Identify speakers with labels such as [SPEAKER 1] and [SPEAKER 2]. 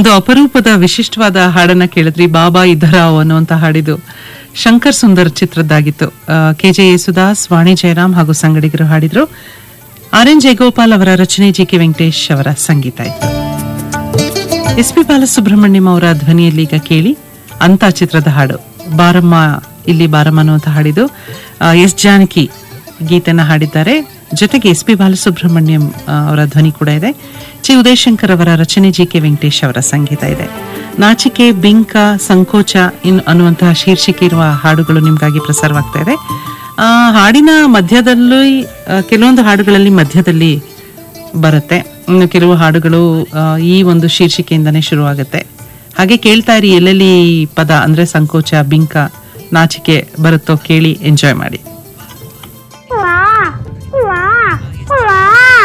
[SPEAKER 1] ಒಂದು ಅಪರೂಪದ ವಿಶಿಷ್ಟವಾದ ಹಾಡನ್ನ ಕೇಳಿದ್ರಿ ಬಾಬಾ ಇದ್ದರಾವ್ ಅನ್ನುವಂತ ಹಾಡಿದು ಶಂಕರ್ ಸುಂದರ್ ಚಿತ್ರದ್ದಾಗಿತ್ತು ಕೆ ಜೆ ಯೇಸುದಾಸ್ ವಾಣಿ ಜಯರಾಮ್ ಹಾಗೂ ಸಂಗಡಿಗರು ಹಾಡಿದ್ರು ಆರ್ ಎನ್ ಜಯಗೋಪಾಲ್ ಅವರ ರಚನೆ ಜಿ ಕೆ ವೆಂಕಟೇಶ್ ಅವರ ಸಂಗೀತ ಇತ್ತು ಎಸ್ ಪಿ ಬಾಲಸುಬ್ರಹ್ಮಣ್ಯಂ ಅವರ ಧ್ವನಿಯಲ್ಲಿ ಈಗ ಕೇಳಿ ಅಂತ ಚಿತ್ರದ ಹಾಡು ಬಾರಮ್ಮ ಇಲ್ಲಿ ಬಾರಮ್ಮ ಅನ್ನುವಂಥ ಹಾಡಿದು ಆ, ಎಸ್ ಜಾನಕಿ ಗೀತೆನ ಹಾಡಿದ್ದಾರೆ ಜೊತೆಗೆ ಎಸ್ ಪಿ ಬಾಲಸುಬ್ರಹ್ಮಣ್ಯಂ ಆ, ಅವರ ಧ್ವನಿ ಕೂಡ ಇದೆ ಚಿ ಉದಯಶಂಕರ್ ಅವರ ರಚನೆ ಜಿ ಕೆ ವೆಂಕಟೇಶ್ ಅವರ ಸಂಗೀತ ಇದೆ ನಾಚಿಕೆ ಬಿಂಕ ಸಂಕೋಚ ಇನ್ ಅನ್ನುವಂತಹ ಶೀರ್ಷಿಕೆ ಇರುವ ಹಾಡುಗಳು ನಿಮಗಾಗಿ ಪ್ರಸಾರವಾಗ್ತಾ ಇದೆ ಆ, ಹಾಡಿನ ಮಧ್ಯದಲ್ಲಿ ಆ, ಕೆಲವೊಂದು ಹಾಡುಗಳಲ್ಲಿ ಮಧ್ಯದಲ್ಲಿ ಬರುತ್ತೆ ಇನ್ನು ಕೆಲವು ಹಾಡುಗಳು ಆ, ಈ ಒಂದು ಶೀರ್ಷಿಕೆಯಿಂದನೇ ಶುರುವಾಗುತ್ತೆ ಹಾಗೆ ಕೇಳ್ತಾ ಇರಿ ಎಲ್ಲೆಲ್ಲಿ ಈ ಪದ ಅಂದ್ರೆ ಸಂಕೋಚ ಬಿಂಕ ನಾಚಿಕೆ ಬರುತ್ತೋ ಕೇಳಿ ಎಂಜಾಯ್ ಮಾಡಿ